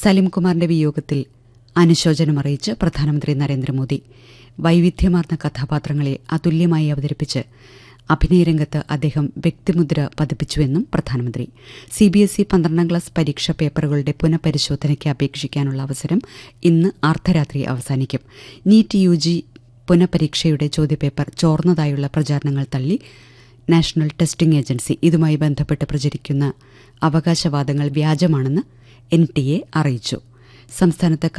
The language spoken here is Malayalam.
സലിംകുമാറിന്റെ വിയോഗത്തിൽ അനുശോചനമറിയിച്ച് പ്രധാനമന്ത്രി നരേന്ദ്രമോദി വൈവിധ്യമാർന്ന കഥാപാത്രങ്ങളെ അതുല്യമായി അവതരിപ്പിച്ച് അഭിനയരംഗത്ത് അദ്ദേഹം വ്യക്തിമുദ്ര പതിപ്പിച്ചുവെന്നും പ്രധാനമന്ത്രി സി ബി എസ് ഇ പന്ത്രണ്ടാം ക്ലാസ് പരീക്ഷാ പേപ്പറുകളുടെ പുനഃപരിശോധനയ്ക്ക് അപേക്ഷിക്കാനുള്ള അവസരം ഇന്ന് അർദ്ധരാത്രി അവസാനിക്കും നീറ്റ് യു ജി പുനഃപരീക്ഷയുടെ ചോദ്യപേപ്പർ ചോർന്നതായുള്ള പ്രചാരണങ്ങൾ തള്ളി നാഷണൽ ടെസ്റ്റിംഗ് ഏജൻസി ഇതുമായി ബന്ധപ്പെട്ട് പ്രചരിക്കുന്ന അവകാശവാദങ്ങൾ വ്യാജമാണെന്ന് എൻ ടി എ അറിയിച്ചു സംസ്ഥാനത്ത്